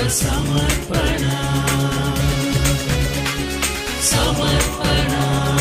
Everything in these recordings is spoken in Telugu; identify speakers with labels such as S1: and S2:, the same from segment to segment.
S1: సమర్పణ సమర్పణ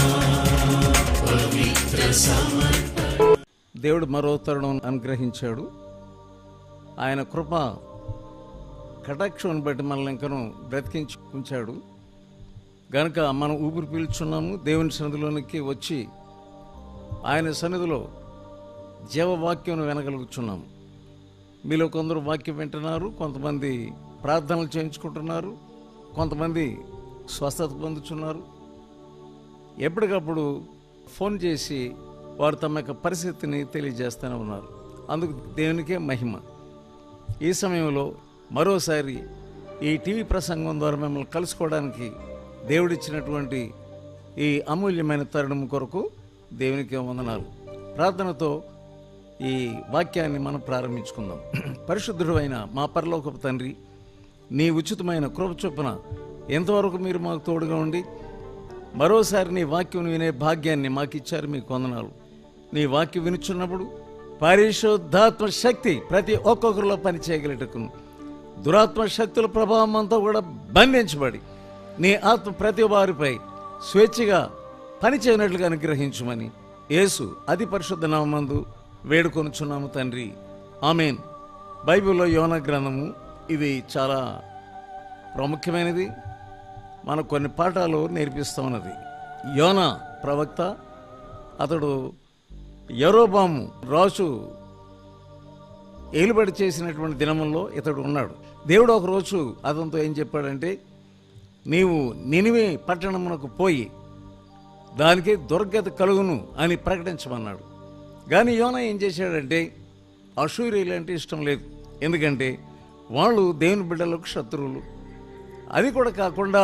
S1: పవిత్ర సమర్పణ
S2: దేవుడు మరో తరుణం అనుగ్రహించాడు ఆయన కృప కటాక్షం బట్టి మనల్ని ఇంకను బ్రతికించి ఉంచాడు గనుక మనం ఊపిరి పీల్చున్నాము దేవుని సన్నిధిలోనికి వచ్చి ఆయన సన్నిధిలో జీవవాక్యం వినగలుగుచున్నాము మీలో కొందరు వాక్యం వింటున్నారు కొంతమంది ప్రార్థనలు చేయించుకుంటున్నారు కొంతమంది స్వస్థత పొందుతున్నారు ఎప్పటికప్పుడు ఫోన్ చేసి వారు తమ యొక్క పరిస్థితిని తెలియజేస్తూనే ఉన్నారు అందుకు దేవునికే మహిమ ఈ సమయంలో మరోసారి ఈ టీవీ ప్రసంగం ద్వారా మిమ్మల్ని కలుసుకోవడానికి దేవుడిచ్చినటువంటి ఈ అమూల్యమైన తరుణం కొరకు దేవునికి వందనాలు ప్రార్థనతో ఈ వాక్యాన్ని మనం ప్రారంభించుకుందాం పరిశుద్ధుడు అయిన మా పరలోకపు తండ్రి నీ ఉచితమైన కృప చొప్పున ఎంతవరకు మీరు మాకు తోడుగా ఉండి మరోసారి నీ వాక్యం వినే భాగ్యాన్ని మాకు ఇచ్చారు మీకు వందనాలు నీ వాక్యం వినుచున్నప్పుడు పరిశుద్ధాత్మ శక్తి ప్రతి ఒక్కొక్కరిలో పని చేయగలటకును దురాత్మ శక్తుల ప్రభావం అంతా కూడా బంధించబడి నీ ఆత్మ ప్రతి వారిపై స్వేచ్ఛగా పని చేయనట్లుగా అనుగ్రహించుమని యేసు అతి పరిశుద్ధ నామందు వేడుకొనుచున్నాము తండ్రి ఆమెన్ బైబిల్లో యోన గ్రంథము ఇది చాలా ప్రాముఖ్యమైనది మనకు కొన్ని పాఠాలు నేర్పిస్తూ ఉన్నది యోన ప్రవక్త అతడు యరోబాము రాజు ఏలుబడి చేసినటువంటి దినముల్లో ఇతడు ఉన్నాడు దేవుడు ఒకరోజు అతనితో ఏం చెప్పాడంటే నీవు నినివే పట్టణమునకు పోయి దానికి దుర్గతి కలుగును అని ప్రకటించమన్నాడు కానీ యోన ఏం చేశాడంటే అశూరియులు అంటే ఇష్టం లేదు ఎందుకంటే వాళ్ళు దేవుని బిడ్డలకు శత్రువులు అది కూడా కాకుండా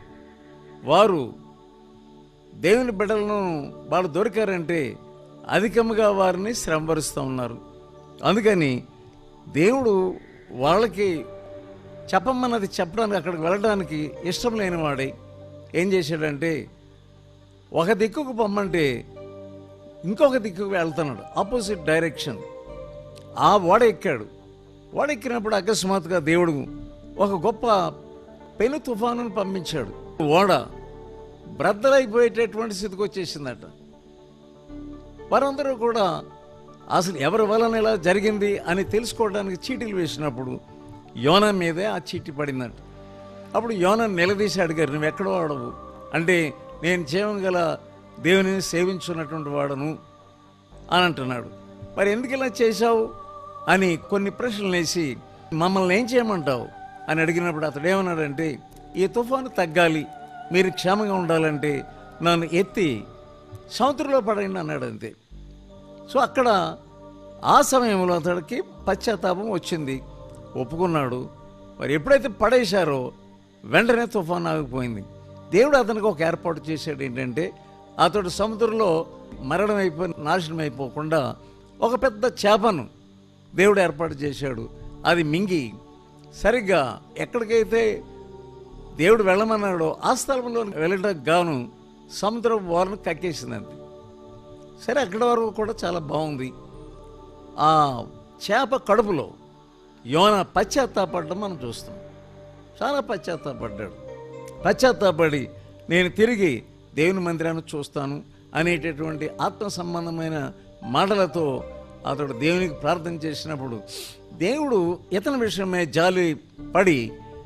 S2: వారు దేవుని బిడ్డలను వాళ్ళు దొరికారంటే అధికంగా వారిని శ్రమపరుస్తూ ఉన్నారు అందుకని దేవుడు వాళ్ళకి చెప్పమన్నది చెప్పడానికి అక్కడికి వెళ్ళడానికి ఇష్టం లేని వాడే ఏం చేశాడంటే ఒక దిక్కుకు పొమ్మంటే ఇంకొక దిక్కుకు వెళ్తున్నాడు ఆపోజిట్ డైరెక్షన్ ఆ ఓడ ఎక్కాడు ఓడ ఎక్కినప్పుడు అకస్మాత్తుగా దేవుడు ఒక గొప్ప పెను తుఫానును పంపించాడు ఓడ బ్రద్దలైపోయేటటువంటి స్థితికి వచ్చేసిందట వారందరూ కూడా అసలు ఎవరి వలన ఇలా జరిగింది అని తెలుసుకోవడానికి చీటీలు వేసినప్పుడు యోన మీదే ఆ చీటీ పడిందట అప్పుడు యోన నిలదీసి అడిగారు నువ్వు ఎక్కడో వాడవు అంటే నేను జీవం గల దేవునిని సేవించున్నటువంటి వాడను అని అంటున్నాడు మరి ఎందుకు ఇలా చేశావు అని కొన్ని ప్రశ్నలు వేసి మమ్మల్ని ఏం చేయమంటావు అని అడిగినప్పుడు అతడు ఏమన్నాడంటే ఈ తుఫాను తగ్గాలి మీరు క్షేమంగా ఉండాలంటే నన్ను ఎత్తి సముద్రంలో పడండి అన్నాడు అంతే సో అక్కడ ఆ సమయంలో అతడికి పశ్చాత్తాపం వచ్చింది ఒప్పుకున్నాడు మరి ఎప్పుడైతే పడేశారో వెంటనే తుఫాన్ ఆగిపోయింది దేవుడు అతనికి ఒక ఏర్పాటు చేశాడు ఏంటంటే అతడు సముద్రంలో మరణం అయిపోయి నాశనం అయిపోకుండా ఒక పెద్ద చేపను దేవుడు ఏర్పాటు చేశాడు అది మింగి సరిగ్గా ఎక్కడికైతే దేవుడు వెళ్ళమన్నాడో ఆ స్థలంలో వెళ్ళడానికి గాను సముద్రం వారిని కక్కేసింది అంతే సరే అక్కడి వరకు కూడా చాలా బాగుంది ఆ చేప కడుపులో యోన పశ్చాత్తాపడడం మనం చూస్తాం చాలా పశ్చాత్తాపడ్డాడు పశ్చాత్తాపడి నేను తిరిగి దేవుని మందిరాన్ని చూస్తాను అనేటటువంటి ఆత్మ సంబంధమైన మాటలతో అతడు దేవునికి ప్రార్థన చేసినప్పుడు దేవుడు ఇతని విషయమే జాలి పడి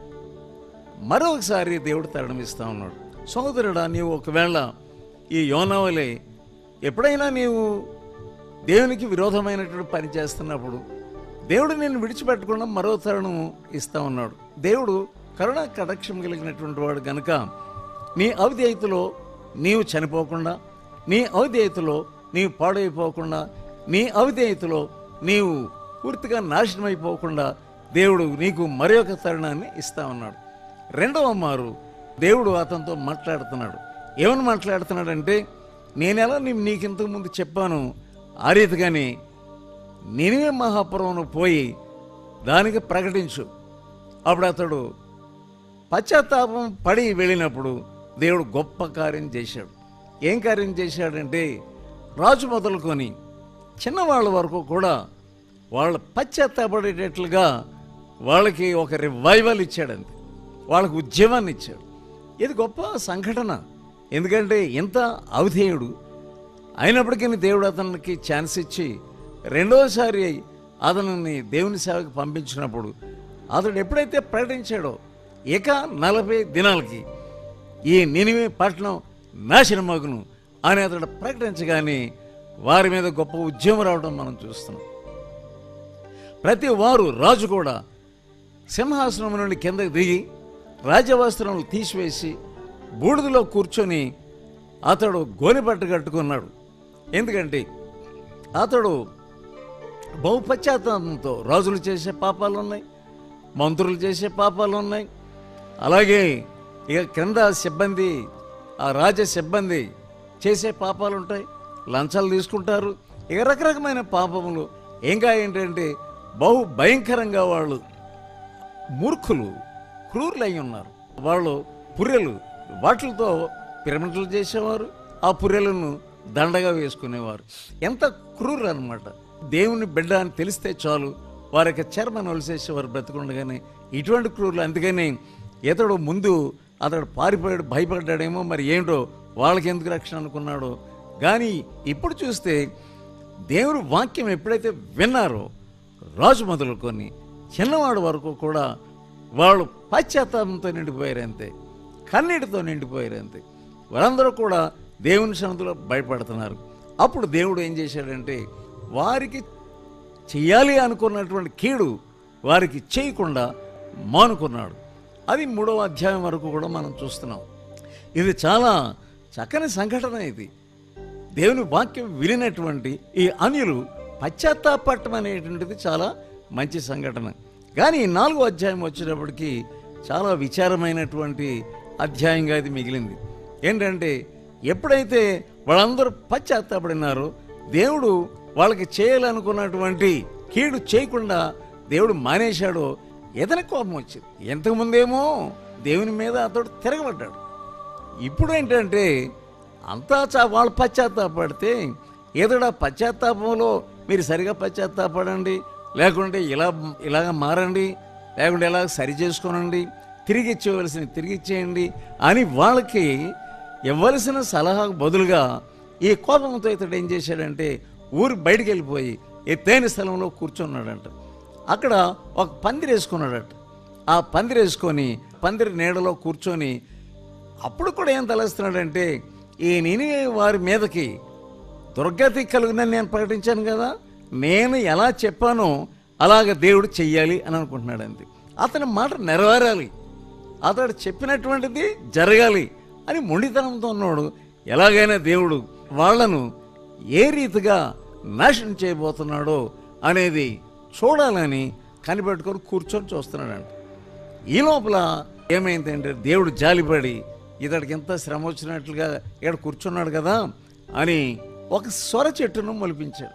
S2: మరొకసారి దేవుడు తరణమిస్తా ఉన్నాడు సోదరుడా నీవు ఒకవేళ ఈ యోనవలే ఎప్పుడైనా నీవు దేవునికి విరోధమైనటువంటి పని చేస్తున్నప్పుడు దేవుడు నిన్ను విడిచిపెట్టకుండా మరో తరుణం ఇస్తా ఉన్నాడు దేవుడు కరుణ కటాక్షం కలిగినటువంటి వాడు గనుక నీ అవిధేయతలో నీవు చనిపోకుండా నీ అవిధేయతలో నీవు పాడైపోకుండా నీ అవిధేయతలో నీవు పూర్తిగా నాశనం అయిపోకుండా దేవుడు నీకు మరి ఒక తరుణాన్ని ఇస్తా ఉన్నాడు రెండవ మారు దేవుడు అతనితో మాట్లాడుతున్నాడు ఏమని మాట్లాడుతున్నాడంటే నేనెలా నీ నీకు ఇంతకు ముందు చెప్పాను ఆ రీతిగానే నేనే మహాపురంను పోయి దానికి ప్రకటించు అప్పుడు అతడు పశ్చాత్తాపం పడి వెళ్ళినప్పుడు దేవుడు గొప్ప కార్యం చేశాడు ఏం కార్యం చేశాడంటే రాజు మొదలుకొని చిన్నవాళ్ళ వరకు కూడా వాళ్ళు పశ్చాత్తాపడేటట్లుగా వాళ్ళకి ఒక రివైవల్ ఇచ్చాడంతే వాళ్ళకు ఉద్యమాన్ని ఇచ్చాడు ఇది గొప్ప సంఘటన ఎందుకంటే ఇంత అవధేయుడు అయినప్పటికీ దేవుడు అతనికి ఛాన్స్ ఇచ్చి రెండోసారి అతనిని దేవుని సేవకు పంపించినప్పుడు అతడు ఎప్పుడైతే ప్రకటించాడో ఇక నలభై దినాలకి ఈ నినివే పట్టణం నాశనమగును అని అతడు ప్రకటించగానే వారి మీద గొప్ప ఉద్యమం రావడం మనం చూస్తున్నాం ప్రతి వారు రాజు కూడా సింహాసనం నుండి కిందకి దిగి రాజవస్త్రములు తీసివేసి బూడిదలో కూర్చొని అతడు గోనెపట్టు కట్టుకున్నాడు ఎందుకంటే అతడు బహుపశ్చాత్తాపంతో రాజులు చేసే పాపాలు ఉన్నాయి మంత్రులు చేసే పాపాలు ఉన్నాయి అలాగే ఇక క్రింద సిబ్బంది ఆ రాజ సిబ్బంది చేసే పాపాలు ఉంటాయి లంచాలు తీసుకుంటారు ఇక రకరకమైన పాపములు ఇంకా ఏంటంటే బహు భయంకరంగా వాళ్ళు మూర్ఖులు క్రూరులు అయి ఉన్నారు వాళ్ళు పుర్రెలు వాటిలతో పిరమిడ్లు చేసేవారు ఆ పుర్రెలను దండగా వేసుకునేవారు ఎంత క్రూరు అనమాట దేవుని బిడ్డ అని తెలిస్తే చాలు వారి యొక్క చర్మను ఒలిసేసేవారు బ్రతికుండగానే ఇటువంటి క్రూరులు అందుకని ఇతడు ముందు అతడు పారిపోయాడు భయపడ్డాడేమో మరి ఏంటో వాళ్ళకి ఎందుకు రక్షణ అనుకున్నాడో కానీ ఇప్పుడు చూస్తే దేవుని వాక్యం ఎప్పుడైతే విన్నారో రాజు మొదలుకొని చిన్నవాడు వరకు కూడా వాళ్ళు పశ్చాత్తాపంతో నిండిపోయారు అంతే కన్నీటితో నిండిపోయారు అంతే వారందరూ కూడా దేవుని సన్నిధిలో భయపడుతున్నారు అప్పుడు దేవుడు ఏం చేశాడంటే వారికి చెయ్యాలి అనుకున్నటువంటి కీడు వారికి చేయకుండా మానుకున్నాడు అది మూడవ అధ్యాయం వరకు కూడా మనం చూస్తున్నాం ఇది చాలా చక్కని సంఘటన ఇది దేవుని వాక్యం వినినటువంటి ఈ అన్యులు పశ్చాత్తాపట్టం అనేటువంటిది చాలా మంచి సంఘటన కానీ ఈ నాలుగో అధ్యాయం వచ్చేటప్పటికి చాలా విచారమైనటువంటి అధ్యాయంగా ఇది మిగిలింది ఏంటంటే ఎప్పుడైతే వాళ్ళందరూ పశ్చాత్తాపడినారో దేవుడు వాళ్ళకి చేయాలనుకున్నటువంటి కీడు చేయకుండా దేవుడు మానేశాడో ఇతని కోపం వచ్చింది ఇంతకుముందేమో దేవుని మీద అతడు తిరగబడ్డాడు ఇప్పుడు ఏంటంటే అంతా చా వాళ్ళు పశ్చాత్తాపడితే ఏదోడా పశ్చాత్తాపంలో మీరు సరిగా పశ్చాత్తాపడండి లేకుంటే ఇలా ఇలాగ మారండి లేకుంటే ఇలా సరి చేసుకోనండి తిరిగి ఇచ్చేవలసిన తిరిగి ఇచ్చేయండి అని వాళ్ళకి ఇవ్వలసిన సలహాకు బదులుగా ఈ కోపంతో ఇతడు ఏం చేశాడంటే ఊరు బయటికి వెళ్ళిపోయి ఎత్తైన స్థలంలో కూర్చున్నాడంట అక్కడ ఒక పందిరి వేసుకున్నాడట ఆ పందిరి వేసుకొని పందిరి నీడలో కూర్చొని అప్పుడు కూడా ఏం తలస్తున్నాడంటే ఈ నిని వారి మీదకి దుర్గతి కలుగునని నేను ప్రకటించాను కదా నేను ఎలా చెప్పానో అలాగ దేవుడు చెయ్యాలి అని అనుకుంటున్నాడు అంతే అతని మాట నెరవేరాలి అతడు చెప్పినటువంటిది జరగాలి అని మొండితనంతో ఉన్నాడు ఎలాగైనా దేవుడు వాళ్ళను ఏ రీతిగా నాశనం చేయబోతున్నాడో అనేది చూడాలని కనిపెట్టుకొని కూర్చొని చూస్తున్నాడంట ఈ లోపల ఏమైందంటే దేవుడు జాలిపడి ఇతడికి ఎంత శ్రమ వచ్చినట్లుగా ఇక్కడ కూర్చున్నాడు కదా అని ఒక సొర చెట్టును మొలిపించాడు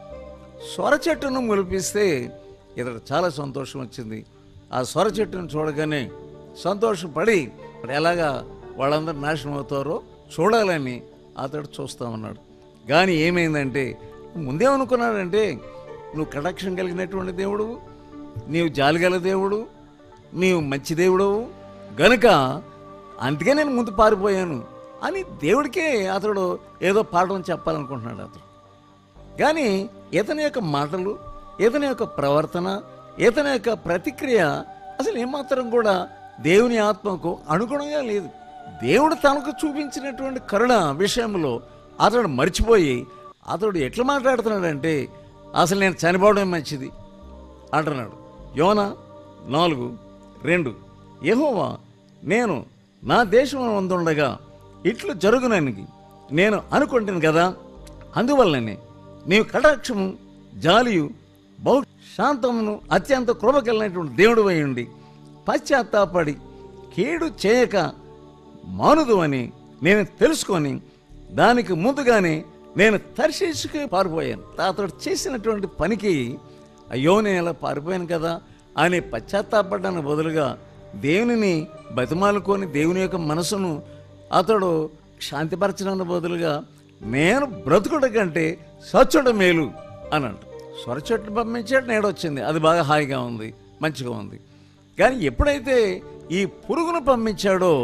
S2: సొర చెట్టును మొలిపిస్తే ఇతడు చాలా సంతోషం వచ్చింది ఆ సొర చెట్టును చూడగానే సంతోషపడి ఇప్పుడు ఎలాగా వాళ్ళందరూ నాశనం అవుతారో చూడాలని అతడు చూస్తా ఉన్నాడు కానీ ఏమైందంటే ముందేమనుకున్నాడంటే నువ్వు కటాక్షం కలిగినటువంటి దేవుడు నీవు జాలిగల దేవుడు నీవు మంచి దేవుడవు గనుక అందుకే నేను ముందు పారిపోయాను అని దేవుడికే అతడు ఏదో పాఠం చెప్పాలనుకుంటున్నాడు అతడు కానీ ఇతని యొక్క మాటలు ఇతని యొక్క ప్రవర్తన ఇతని యొక్క ప్రతిక్రియ అసలు ఏమాత్రం కూడా దేవుని ఆత్మకు అనుగుణంగా లేదు దేవుడు తనకు చూపించినటువంటి కరుణ విషయంలో అతడు మర్చిపోయి అతడు ఎట్లా మాట్లాడుతున్నాడంటే అసలు నేను చనిపోవడం మంచిది అంటున్నాడు యోన నాలుగు రెండు యెహోవా నేను నా దేశం వందుండగా ఇట్లు జరుగునని నేను అనుకుంటాను కదా అందువల్లనే నీవు కటాక్షము జాలియు బహు శాంతమును అత్యంత కృప కలిగినటువంటి దేవుడు ఉండి పశ్చాత్తాపడి కీడు చేయక మానుదు అని నేను తెలుసుకొని దానికి ముందుగానే నేను తర్శీసుకి పారిపోయాను అతడు చేసినటువంటి పనికి అయ్యో నేను ఇలా పారిపోయాను కదా అని పశ్చాత్తాపడ్డానికి బదులుగా దేవునిని బతిమాలుకొని దేవుని యొక్క మనసును అతడు శాంతిపరచడానికి బదులుగా నేను బ్రతుకుట కంటే సచ్చుట మేలు అని అంట స్వర చెట్టు పంపించాడు నేడొచ్చింది అది బాగా హాయిగా ఉంది మంచిగా ఉంది కానీ ఎప్పుడైతే ఈ పురుగును పంపించాడో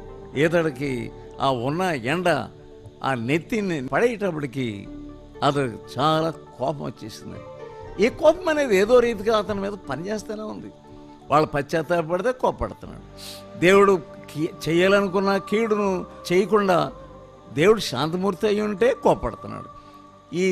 S2: ఈతడికి ఆ ఉన్న ఎండ ఆ నెత్తిని పడేటప్పటికి అతనికి చాలా కోపం వచ్చేసింది ఈ కోపం అనేది ఏదో రీతిగా అతని మీద పనిచేస్తూనే ఉంది వాళ్ళు పశ్చాత్తాపడితే కోపడుతున్నాడు దేవుడు కీ- చేయాలనుకున్న కీడును చేయకుండా దేవుడు శాంతమూర్తి అయి ఉంటే కోపడుతున్నాడు ఈ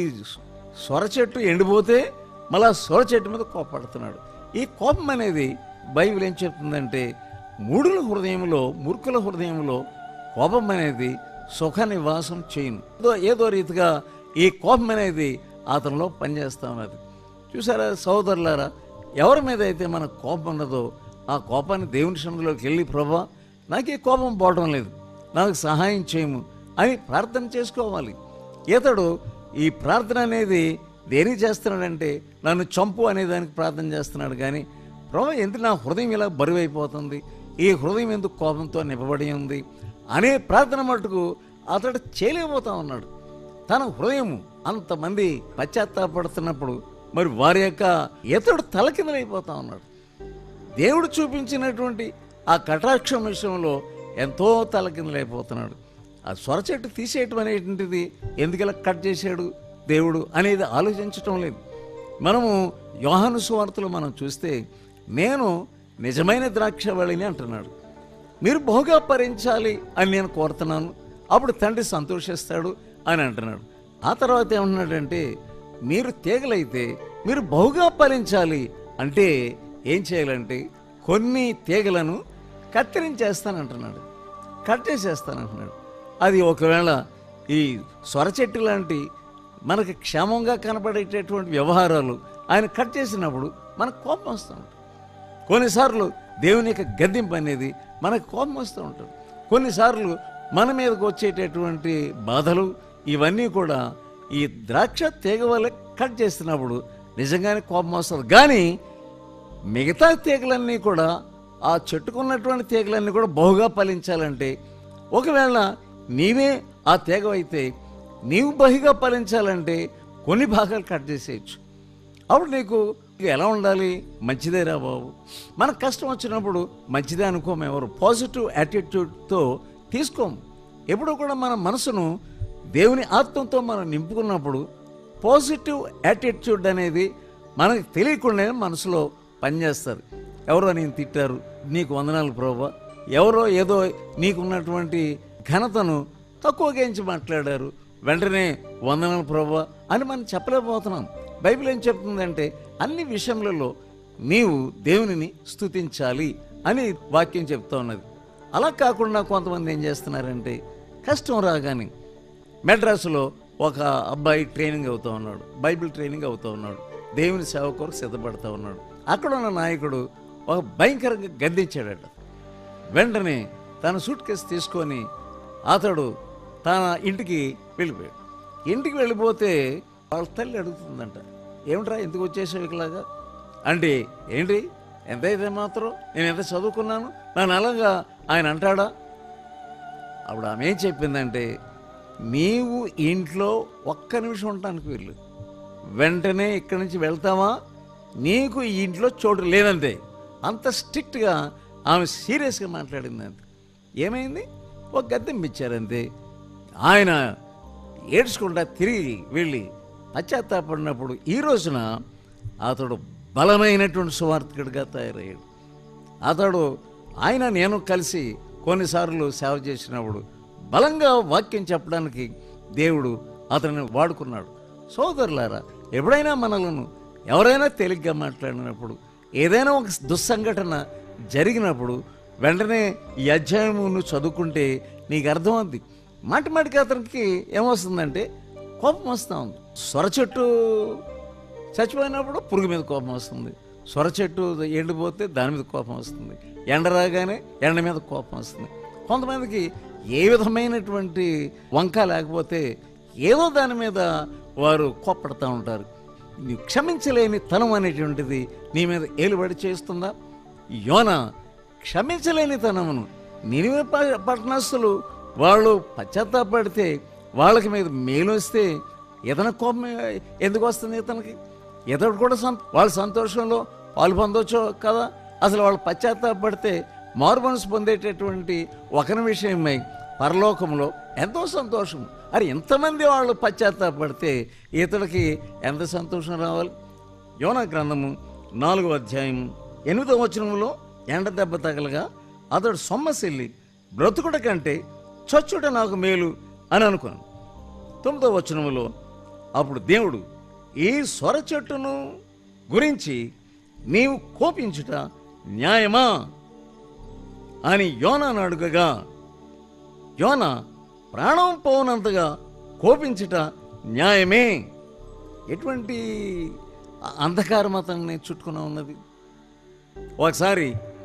S2: సొర చెట్టు ఎండిపోతే మళ్ళా సొర చెట్టు మీద కోపడుతున్నాడు ఈ కోపం అనేది బైబిల్ ఏం చెప్తుందంటే మూడుల హృదయంలో మూర్ఖుల హృదయంలో కోపం అనేది సుఖ నివాసం చేయను ఏదో ఏదో రీతిగా ఈ కోపం అనేది అతనిలో పనిచేస్తా ఉన్నది చూసారా సోదరులారా ఎవరి మీద అయితే మన కోపం ఉన్నదో ఆ కోపాన్ని దేవుని సన్నిధిలోకి వెళ్ళి ప్రభా నాకు ఈ కోపం పోవడం లేదు నాకు సహాయం చేయము అని ప్రార్థన చేసుకోవాలి ఇతడు ఈ ప్రార్థన అనేది దేనికి చేస్తున్నాడంటే నన్ను చంపు అనే దానికి ప్రార్థన చేస్తున్నాడు కానీ ప్రభా ఎందుకు నా హృదయం ఇలా బరువైపోతుంది ఈ హృదయం ఎందుకు కోపంతో నింపబడి ఉంది అనే ప్రార్థన మటుకు అతడు చేయలేకపోతా ఉన్నాడు తన హృదయం అంతమంది పశ్చాత్తాపడుతున్నప్పుడు మరి వారి యొక్క ఇతడు తలకిందలైపోతా ఉన్నాడు దేవుడు చూపించినటువంటి ఆ కటాక్షం విషయంలో ఎంతో తలకిందలైపోతున్నాడు ఆ స్వర చెట్టు తీసేయటం అనేటువంటిది ఎందుకలా కట్ చేశాడు దేవుడు అనేది ఆలోచించటం లేదు మనము యోహాను సువార్తలు మనం చూస్తే నేను నిజమైన ద్రాక్షవళిని అంటున్నాడు మీరు బహుగా భరించాలి అని నేను కోరుతున్నాను అప్పుడు తండ్రి సంతోషిస్తాడు అని అంటున్నాడు ఆ తర్వాత ఏమన్నాడంటే మీరు తీగలైతే మీరు బహుగా ఫలించాలి అంటే ఏం చేయాలంటే కొన్ని తీగలను కత్తిరించేస్తానంటున్నాడు కట్ చేసేస్తానంటున్నాడు అది ఒకవేళ ఈ స్వర చెట్టు లాంటి మనకి క్షేమంగా కనపడేటటువంటి వ్యవహారాలు ఆయన కట్ చేసినప్పుడు మనకు కోపం వస్తూ ఉంటుంది కొన్నిసార్లు దేవుని యొక్క గద్దింపు అనేది మనకు కోపం వస్తూ ఉంటుంది కొన్నిసార్లు మన మీదకు వచ్చేటటువంటి బాధలు ఇవన్నీ కూడా ఈ ద్రాక్ష తీగ వల్ల కట్ చేస్తున్నప్పుడు నిజంగానే కోపం వస్తుంది కానీ మిగతా తీగలన్నీ కూడా ఆ చెట్టుకున్నటువంటి తీగలన్నీ కూడా బహుగా ఫలించాలంటే ఒకవేళ నీవే ఆ తీగ అయితే నీవు బహిగా ఫలించాలంటే కొన్ని భాగాలు కట్ చేసేయచ్చు అప్పుడు నీకు ఎలా ఉండాలి మంచిదేరా బాబు మనకు కష్టం వచ్చినప్పుడు మంచిదే అనుకోము ఎవరు పాజిటివ్ యాటిట్యూడ్తో తీసుకోము ఎప్పుడు కూడా మన మనసును దేవుని ఆత్మతో మనం నింపుకున్నప్పుడు పాజిటివ్ యాటిట్యూడ్ అనేది మనకు తెలియకుండానే మనసులో పనిచేస్తారు ఎవరో నేను తిట్టారు నీకు వందనాలు ప్రభా ఎవరో ఏదో నీకున్నటువంటి ఘనతను తక్కువగా ఎంచి మాట్లాడారు వెంటనే వందనాలు ప్రభా అని మనం చెప్పలేకపోతున్నాం బైబిల్ ఏం చెప్తుందంటే అన్ని విషయములలో నీవు దేవునిని స్తుతించాలి అని వాక్యం చెప్తా ఉన్నది అలా కాకుండా కొంతమంది ఏం చేస్తున్నారంటే కష్టం రాగానే మెడ్రాసులో ఒక అబ్బాయి ట్రైనింగ్ అవుతూ ఉన్నాడు బైబిల్ ట్రైనింగ్ అవుతూ ఉన్నాడు దేవుని సేవ కొరకు సిద్ధపడుతూ ఉన్నాడు అక్కడ ఉన్న నాయకుడు ఒక భయంకరంగా గద్దించాడట వెంటనే తన సూట్ కేసు తీసుకొని అతడు తన ఇంటికి వెళ్ళిపోయాడు ఇంటికి వెళ్ళిపోతే వాళ్ళ తల్లి అడుగుతుందంట ఏమిట్రా ఎందుకు వచ్చేసావు ఇలాగా అంటే ఏంటి ఎంతైతే మాత్రం నేను ఎంత చదువుకున్నాను నన్ను అలాగా ఆయన అంటాడా అప్పుడు ఆమె ఏం చెప్పిందంటే నీవు ఇంట్లో ఒక్క నిమిషం ఉండటానికి వెళ్ళు వెంటనే ఇక్కడి నుంచి వెళ్తావా నీకు ఈ ఇంట్లో చోటు లేదంతే అంత స్ట్రిక్ట్గా ఆమె సీరియస్గా మాట్లాడింది అంతే ఏమైంది ఒక గద్దెంపిచ్చారంతే ఆయన ఏడ్చుకుంటా తిరిగి వెళ్ళి పశ్చాత్తాపడినప్పుడు ఈ రోజున అతడు బలమైనటువంటి సువార్థకుడిగా తయారయ్యాడు అతడు ఆయన నేను కలిసి కొన్నిసార్లు సేవ చేసినప్పుడు బలంగా వాక్యం చెప్పడానికి దేవుడు అతన్ని వాడుకున్నాడు సోదరులారా ఎప్పుడైనా మనలను ఎవరైనా తేలిగ్గా మాట్లాడినప్పుడు ఏదైనా ఒక దుస్సంఘటన జరిగినప్పుడు వెంటనే ఈ అధ్యాయమును చదువుకుంటే నీకు అర్థమవుద్ది మాటి మాటికి అతనికి ఏమొస్తుందంటే కోపం వస్తూ ఉంది సొర చెట్టు చచ్చిపోయినప్పుడు పురుగు మీద కోపం వస్తుంది సొర చెట్టు ఎండిపోతే దాని మీద కోపం వస్తుంది ఎండ రాగానే ఎండ మీద కోపం వస్తుంది కొంతమందికి ఏ విధమైనటువంటి వంక లేకపోతే ఏదో దాని మీద వారు కోప్పడుతూ ఉంటారు నీ క్షమించలేని తనం అనేటువంటిది నీ మీద ఏలుబడి చేస్తుందా యోన క్షమించలేని తనమును నినివే ప- పట్టణస్థులు వాళ్ళు పశ్చాత్తాపడితే వాళ్ళకి మీద మేలు వస్తే ఇతని కోపం ఎందుకు వస్తుంది ఇతనికి ఇతడు కూడా సం వాళ్ళ సంతోషంలో పాలు పొందొచ్చో కదా అసలు వాళ్ళు పశ్చాత్తాపడితే మారు మనసు పొందేటటువంటి ఒక విషయమై పరలోకంలో ఎంతో సంతోషం అరే ఎంతమంది వాళ్ళు పశ్చాత్తాపడితే ఇతడికి ఎంత సంతోషం రావాలి యోనా గ్రంథము నాలుగో అధ్యాయం ఎనిమిదో వచనంలో ఎండ దెబ్బ తగలగా అతడు సొమ్మసిల్లి బ్రతుకుట కంటే చచ్చుట నాకు మేలు అని అనుకున్నాను తొమ్మిదో వచనములో అప్పుడు దేవుడు ఈ స్వర చెట్టును గురించి నీవు కోపించుట న్యాయమా అని యోనాను అడుగగా యోన ప్రాణం పోనంతగా కోపించుట న్యాయమే ఎటువంటి అంధకారం అతన్ని చుట్టుకుని ఉన్నది ఒకసారి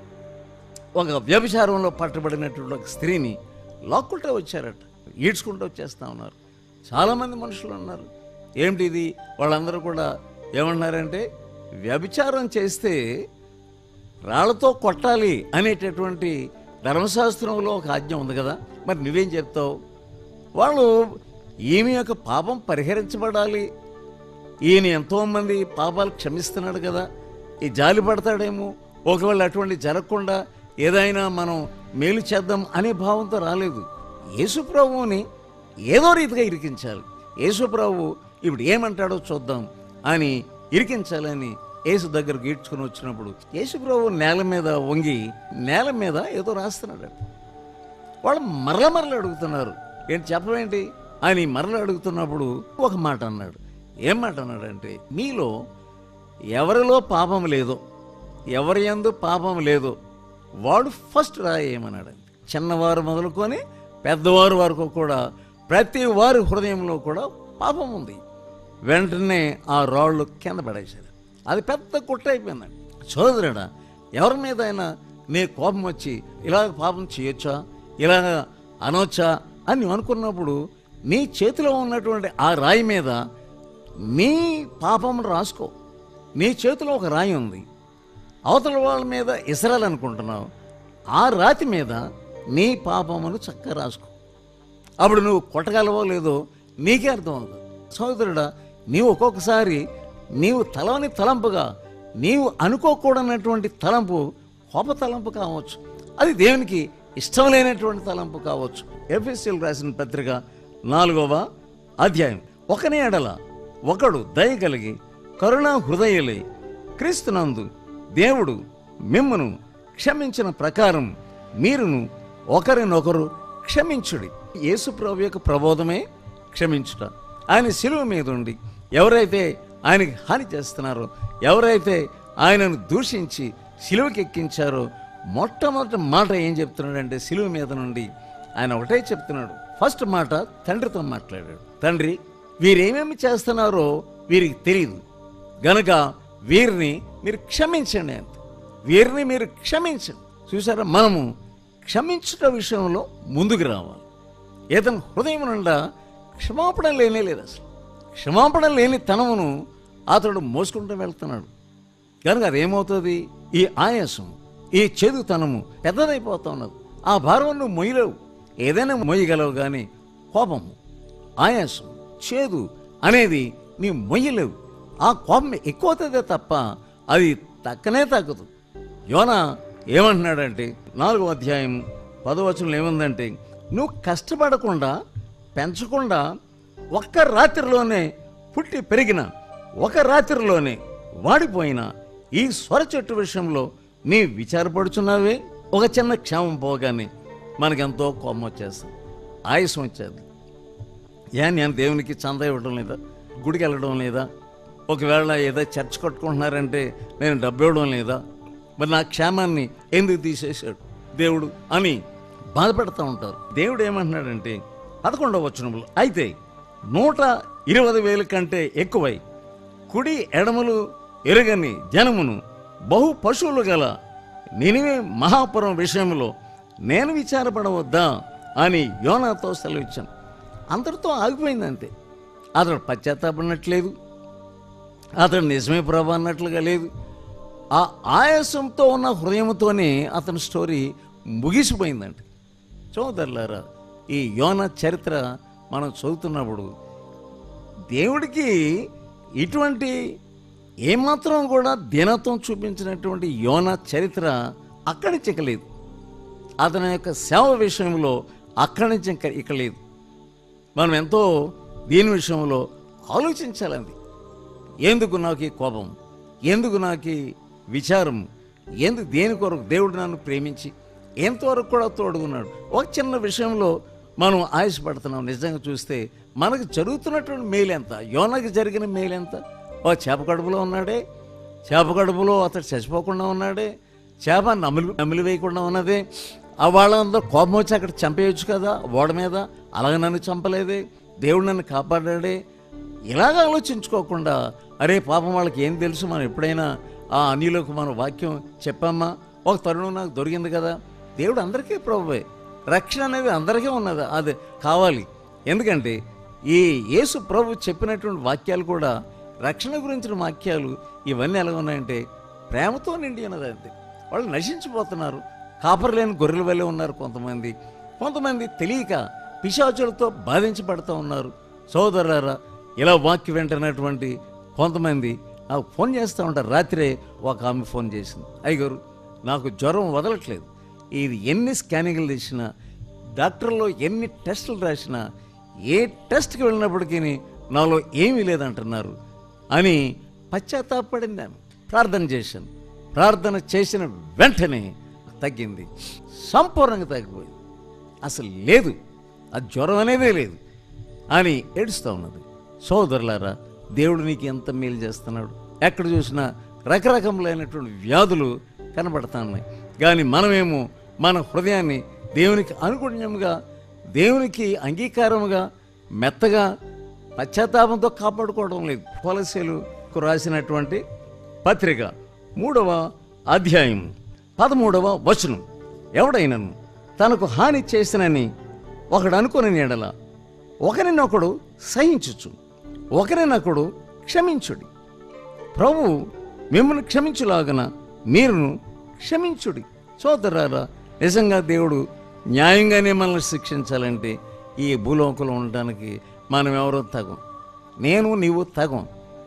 S2: ఒక వ్యభిచారంలో పట్టబడినటువంటి ఒక స్త్రీని లాక్కుంటూ వచ్చారట ఈడ్చుకుంటూ వచ్చేస్తా ఉన్నారు చాలామంది మనుషులు ఉన్నారు ఏమిటి ఇది వాళ్ళందరూ కూడా ఏమన్నారంటే వ్యభిచారం చేస్తే రాళ్లతో కొట్టాలి అనేటటువంటి ధర్మశాస్త్రంలో ఒక ఆజ్ఞ ఉంది కదా మరి నువ్వేం చెప్తావు వాళ్ళు ఈమె యొక్క పాపం పరిహరించబడాలి ఈయన ఎంతోమంది పాపాలు క్షమిస్తున్నాడు కదా ఈ జాలి పడతాడేమో ఒకవేళ అటువంటి జరగకుండా ఏదైనా మనం మేలు చేద్దాం అనే భావంతో రాలేదు యేసుప్రభువుని ఏదో రీతిగా ఇరికించాలి యేసుప్రభు ఇప్పుడు ఏమంటాడో చూద్దాం అని ఇరికించాలని యేసు దగ్గరకు ఈడ్చుకుని వచ్చినప్పుడు యేసుప్రభు నేల మీద వంగి నేల మీద ఏదో రాస్తున్నాడు వాళ్ళు మరల మరల అడుగుతున్నారు ఏంటి చెప్పవేంటి అని మరల అడుగుతున్నప్పుడు ఒక మాట అన్నాడు ఏం మాట అన్నాడంటే మీలో ఎవరిలో పాపం లేదో ఎవరి యందు పాపం లేదో వాడు ఫస్ట్ రాయేమన్నాడు చిన్నవారు మొదలుకొని పెద్దవారు వరకు కూడా ప్రతి వారి హృదయంలో కూడా పాపం ఉంది వెంటనే ఆ రాళ్ళు కింద పడేశారు అది పెద్ద కుట్ర అయిపోయిందండి సోదరుడా ఎవరి మీద అయినా నీ కోపం వచ్చి ఇలాగ పాపం చేయొచ్చా ఇలాగ అనొచ్చా అని నువ్వు అనుకున్నప్పుడు నీ చేతిలో ఉన్నటువంటి ఆ రాయి మీద నీ పాపం రాసుకో నీ చేతిలో ఒక రాయి ఉంది అవతల వాళ్ళ మీద ఇసరాలనుకుంటున్నావు ఆ రాతి మీద నీ పాపమును చక్కగా రాసుకో అప్పుడు నువ్వు కొట్టగలవో లేదో నీకే అర్థం అవుతుంది సోదరుడా నీవు ఒక్కొక్కసారి నీవు తలని తలంపుగా నీవు అనుకోకూడనటువంటి తలంపు కోప తలంపు కావచ్చు అది దేవునికి ఇష్టం లేనటువంటి తలంపు కావచ్చు ఎఫ్ఎస్సీలు రాసిన పత్రిక నాలుగవ అధ్యాయం ఒకనే ఎడల ఒకడు దయ కలిగి కరుణా హృదయులై క్రీస్తునందు దేవుడు మిమ్మును క్షమించిన ప్రకారం మీరును ఒకరినొకరు క్షమించుడి యేసు ప్రభు యొక్క ప్రబోధమే క్షమించుట ఆయన శిలువ మీద ఉండి ఎవరైతే ఆయనకి హాని చేస్తున్నారో ఎవరైతే ఆయనను దూషించి శిలువకి ఎక్కించారో మొట్టమొదటి మాట ఏం చెప్తున్నాడంటే శిలువ మీద నుండి ఆయన ఒకటే చెప్తున్నాడు ఫస్ట్ మాట తండ్రితో మాట్లాడాడు తండ్రి వీరేమేమి చేస్తున్నారో వీరికి తెలియదు గనుక వీరిని మీరు క్షమించండి అంత వీరిని మీరు క్షమించండి చూసారా మనము క్షమించుట విషయంలో ముందుకు రావాలి ఇతని హృదయం నుండా క్షమాపణ లేనే లేదు అసలు క్షమాపణ లేని తనమును అతడు మోసుకుంటూ వెళ్తున్నాడు కనుక అదేమవుతుంది ఈ ఆయాసం ఈ చేదుతనము పెద్దదైపోతా ఉన్నది ఆ భారం నువ్వు మొయ్యలేవు ఏదైనా మొయ్యగలవు కానీ కోపము ఆయాసం చేదు అనేది నీ మొయ్యలేవు ఆ కోపం ఎక్కువ అవుతుందే తప్ప అది తక్కనే తగ్గదు యోన ఏమంటున్నాడంటే నాలుగో అధ్యాయం పదవచనంలో ఏముందంటే నువ్వు కష్టపడకుండా పెంచకుండా ఒక్క రాత్రిలోనే పుట్టి పెరిగిన ఒక రాత్రిలోనే వాడిపోయిన ఈ స్వర చెట్టు విషయంలో నీ విచారపడుచున్నావే ఒక చిన్న క్షేమం పోగానే మనకెంతో కోపం వచ్చేస్తుంది ఆయుసం వచ్చేది ఏ నేను దేవునికి చందా ఇవ్వడం లేదా గుడికి వెళ్ళడం లేదా ఒకవేళ ఏదో చర్చ్ కట్టుకుంటున్నారంటే నేను డబ్బు ఇవ్వడం లేదా మరి నా క్షేమాన్ని ఎందుకు తీసేశాడు దేవుడు అని బాధపడుతూ ఉంటారు దేవుడు ఏమంటున్నాడంటే పదకొండవ వచనంలో అయితే నూట ఇరవై వేల కంటే ఎక్కువై కుడి ఎడమలు ఎరగని జనమును బహు పశువులు గల నినివే మహాపురం విషయంలో నేను విచారపడవద్దా అని యోనాతో సెలవిచ్చాను అందరితో ఆగిపోయింది అంతే అతడు పశ్చాత్తాపడినట్లేదు అతడు నిజమే ప్రభు అన్నట్లుగా లేదు ఆ ఆయాసంతో ఉన్న హృదయంతోనే అతని స్టోరీ ముగిసిపోయిందండి చదువుతారులారా ఈ యోన చరిత్ర మనం చదువుతున్నప్పుడు దేవుడికి ఇటువంటి ఏమాత్రం కూడా దీనత్వం చూపించినటువంటి యోన చరిత్ర అక్కడి నుంచి ఇక లేదు అతని యొక్క సేవ విషయంలో అక్కడి నుంచి ఇంకా ఇక లేదు మనం ఎంతో దీని విషయంలో ఆలోచించాలండి ఎందుకు నాకు ఈ కోపం ఎందుకు నాకు ఈ విచారం ఎందుకు దేని కొరకు దేవుడు నన్ను ప్రేమించి ఎంతవరకు కూడా తోడుకున్నాడు ఒక చిన్న విషయంలో మనం ఆయుషపడుతున్నాం నిజంగా చూస్తే మనకు జరుగుతున్నటువంటి మేలు ఎంత యోనకి జరిగిన మేలు ఎంత ఓ చేప కడుపులో ఉన్నాడే చేప కడుపులో అతడు చచ్చిపోకుండా ఉన్నాడే చేప నమిలి నమిలి వేయకుండా ఉన్నదే ఆ వాళ్ళందరూ కోపం వచ్చి అక్కడ చంపేయచ్చు కదా ఓడ మీద అలాగే నన్ను చంపలేదే దేవుడు నన్ను కాపాడాడే ఇలాగ ఆలోచించుకోకుండా అరే పాపం వాళ్ళకి ఏం తెలుసు మనం ఎప్పుడైనా ఆ అన్యులకు మన వాక్యం చెప్పామా ఒక తరుణం నాకు దొరికింది కదా దేవుడు అందరికీ ప్రభువే రక్షణ అనేది అందరికీ ఉన్నది అది కావాలి ఎందుకంటే ఈ యేసు ప్రభు చెప్పినటువంటి వాక్యాలు కూడా రక్షణ గురించిన వాక్యాలు ఇవన్నీ ఎలా ఉన్నాయంటే ప్రేమతో నిండి ఉన్నది అంతే వాళ్ళు నశించిపోతున్నారు కాపరలేని గొర్రెల వల్లే ఉన్నారు కొంతమంది కొంతమంది తెలియక పిశాచులతో బాధించబడుతూ ఉన్నారు సోదరులారా ఇలా వాక్యం వింటున్నటువంటి కొంతమంది నాకు ఫోన్ చేస్తూ ఉంటారు రాత్రే ఒక ఆమె ఫోన్ చేసింది అయ్యగారు నాకు జ్వరం వదలట్లేదు ఇది ఎన్ని స్కానింగ్లు తీసినా డాక్టర్లో ఎన్ని టెస్టులు రాసినా ఏ టెస్ట్కి వెళ్ళినప్పటికీ నాలో ఏమీ లేదంటున్నారు అని పశ్చాత్తాపడింది ఆమె ప్రార్థన చేశాను ప్రార్థన చేసిన వెంటనే తగ్గింది సంపూర్ణంగా తగ్గిపోయింది అసలు లేదు ఆ జ్వరం అనేదే లేదు అని ఏడుస్తూ ఉన్నది సోదరులారా దేవుడు నీకు ఎంత మేలు చేస్తున్నాడు ఎక్కడ చూసినా రకరకములైనటువంటి వ్యాధులు కనబడుతున్నాయి కానీ మనమేమో మన హృదయాన్ని దేవునికి అనుగుణ్యముగా దేవునికి అంగీకారముగా మెత్తగా పశ్చాత్తాపంతో కాపాడుకోవడం లేదు కొలసీలకు రాసినటువంటి పత్రిక మూడవ అధ్యాయం పదమూడవ వచనం ఎవడైనను తనకు హాని చేసినని ఒకడు అనుకుని నీడల ఒకరినొకడు సహించుచు ఒకరినొకడు క్షమించుడి ప్రభు మిమ్మల్ని క్షమించులాగన మీరును క్షమించుడి సోదరారా నిజంగా దేవుడు న్యాయంగానే మనల్ని శిక్షించాలంటే ఈ భూలోకంలో ఉండడానికి మనం ఎవరో తగం నేను నీవు తగం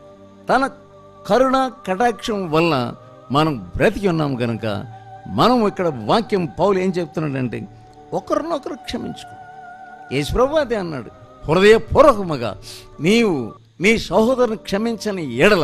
S2: తన కరుణ కటాక్షం వల్ల మనం బ్రతికి ఉన్నాం కనుక మనం ఇక్కడ వాక్యం పౌలు ఏం చెప్తున్నాడంటే ఒకరినొకరు క్షమించుకో యేసుప్రభు అదే అన్నాడు హృదయపూర్వకముగా నీవు నీ సహోదరుని క్షమించని ఎడల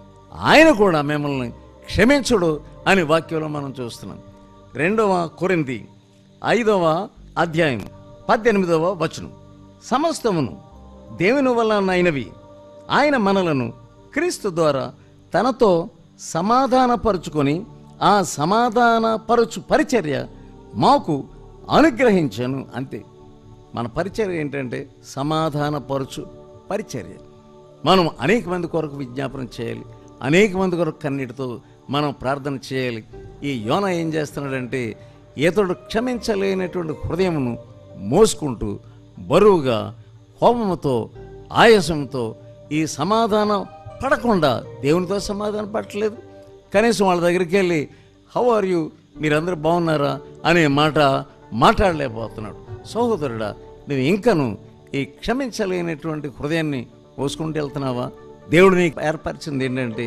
S2: ఆయన కూడా మిమ్మల్ని క్షమించుడు అని వాక్యంలో మనం చూస్తున్నాం రెండవ కొరింది ఐదవ అధ్యాయం పద్దెనిమిదవ వచనం సమస్తమును దేవుని వలన అయినవి ఆయన మనలను క్రీస్తు ద్వారా తనతో సమాధానపరుచుకొని ఆ సమాధానపరచు పరిచర్య మాకు అనుగ్రహించను అంతే మన పరిచర్య ఏంటంటే సమాధానపరచు పరిచర్య మనం అనేక మంది కొరకు విజ్ఞాపన చేయాలి అనేక మంది కొరకు కన్నీటితో మనం ప్రార్థన చేయాలి ఈ యోన ఏం చేస్తున్నాడంటే ఇతడు క్షమించలేనటువంటి హృదయమును మోసుకుంటూ బరువుగా కోపముతో ఆయాసంతో ఈ సమాధానం పడకుండా దేవునితో సమాధానం పడట్లేదు కనీసం వాళ్ళ దగ్గరికి వెళ్ళి హౌ ఆర్ యూ మీరందరూ బాగున్నారా అనే మాట మాట్లాడలేకపోతున్నాడు సహోదరుడా నువ్వు ఇంకను ఈ క్షమించలేనటువంటి హృదయాన్ని పోసుకుంటూ వెళ్తున్నావా దేవుడు నీకు ఏర్పరిచింది ఏంటంటే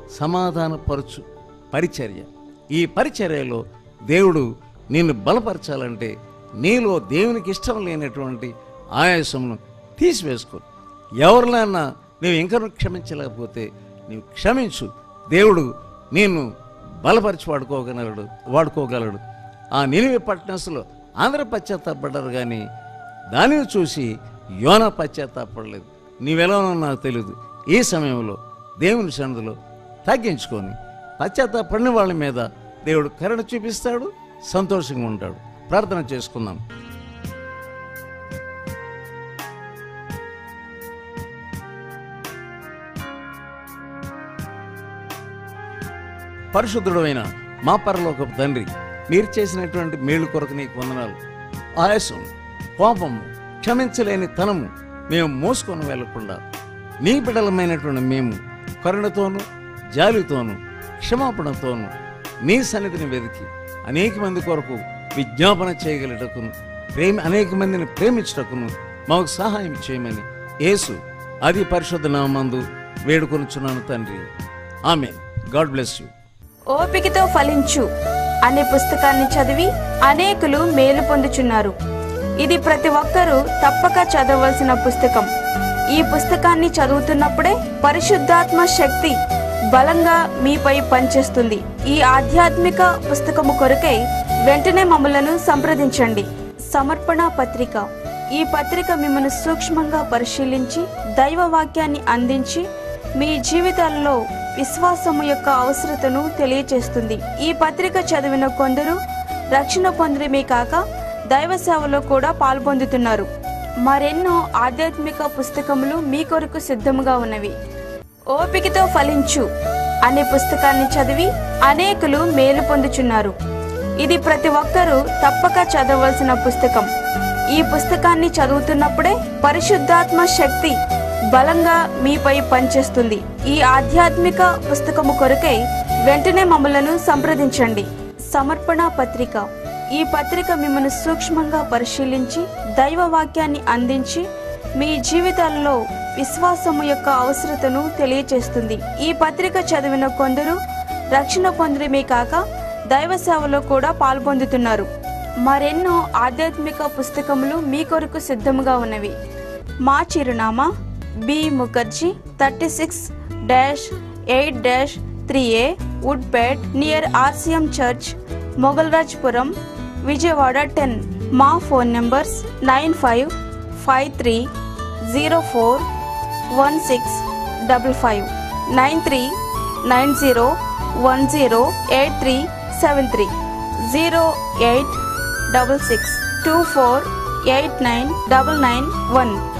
S2: సమాధానపరచు పరిచర్య ఈ పరిచర్యలో దేవుడు నిన్ను బలపరచాలంటే నీలో దేవునికి ఇష్టం లేనటువంటి ఆయాసమును తీసివేసుకో ఎవరినైనా నువ్వు ఇంకా క్షమించలేకపోతే నీవు క్షమించు దేవుడు నిన్ను బలపరిచి వాడుకోగలడు వాడుకోగలడు ఆ నిలివి పట్టణస్లో ఆంధ్ర పశ్చాత్తాపడ్డారు కానీ దానిని చూసి యోన పశ్చాత్తాపడలేదు నీవెలా ఉన్నావో నాకు తెలియదు ఈ సమయంలో దేవుని సన్నిధిలో తగ్గించుకొని పశ్చాత్తాపడిన వాళ్ళ మీద దేవుడు కరుణ చూపిస్తాడు సంతోషంగా ఉంటాడు ప్రార్థన చేసుకుందాం పరిశుద్ధుడైన మా పరలోకపు తండ్రి మీరు చేసినటువంటి మేలు కొరకు నీకు వందనాలు ఆయాసం కోపము క్షమించలేని తనము మేము మోసుకొని వెళ్లకుండా నీ బిడలమైనటువంటి మేము కరుణతోనూ జాలితోనూ క్షమాపణతోనూ నీ సన్నిధిని వెతికి అనేక మంది కొరకు విజ్ఞాపన చేయగలటకును ప్రేమ అనేక మందిని ప్రేమించటకును మాకు సహాయం చేయమని యేసు అది పరిశుద్ధ నామందు వేడుకొనుచున్నాను తండ్రి ఆమె గాడ్ బ్లెస్ యూ
S3: ఓపికతో ఫలించు అనే పుస్తకాన్ని చదివి అనేకులు మేలు పొందుచున్నారు ఇది ప్రతి ఒక్కరూ తప్పక చదవలసిన పుస్తకం ఈ పుస్తకాన్ని చదువుతున్నప్పుడే పరిశుద్ధాత్మ శక్తి బలంగా మీపై పనిచేస్తుంది ఈ ఆధ్యాత్మిక పుస్తకము కొరకై వెంటనే మమ్మలను సంప్రదించండి సమర్పణ పత్రిక ఈ పత్రిక మిమ్మల్ని సూక్ష్మంగా పరిశీలించి దైవ వాక్యాన్ని అందించి మీ జీవితాల్లో విశ్వాసము యొక్క అవసరతను తెలియచేస్తుంది ఈ పత్రిక చదివిన కొందరు రక్షణ పొందడమే కాక దైవ సేవలో కూడా పాల్పొందుతున్నారు మరెన్నో ఆధ్యాత్మిక పుస్తకములు మీ కొరకు సిద్ధముగా ఉన్నవి ఓపికతో ఫలించు అనే పుస్తకాన్ని చదివి అనేకులు మేలు పొందుచున్నారు ఇది ప్రతి ఒక్కరూ తప్పక చదవలసిన పుస్తకం ఈ పుస్తకాన్ని చదువుతున్నప్పుడే పరిశుద్ధాత్మ శక్తి బలంగా మీపై పనిచేస్తుంది ఈ ఆధ్యాత్మిక పుస్తకము కొరకై వెంటనే మమ్మలను సంప్రదించండి సమర్పణ పత్రిక ఈ పత్రిక మిమ్మల్ని సూక్ష్మంగా పరిశీలించి దైవ వాక్యాన్ని అందించి మీ జీవితాల్లో విశ్వాసము యొక్క అవసరతను తెలియచేస్తుంది ఈ పత్రిక చదివిన కొందరు రక్షణ పొందడమే కాక దైవ సేవలో కూడా పాల్పొందుతున్నారు మరెన్నో ఆధ్యాత్మిక పుస్తకములు మీ కొరకు సిద్ధముగా ఉన్నవి మా చిరునామా B Mukherjee thirty six dash eight dash three A Woodpet near RCM church Mogalrajapuram Vijayawada ten మా phone numbers nine five five three zero four one six double five nine three nine zero one zero eight three seven three zero eight double six two four eight nine double nine one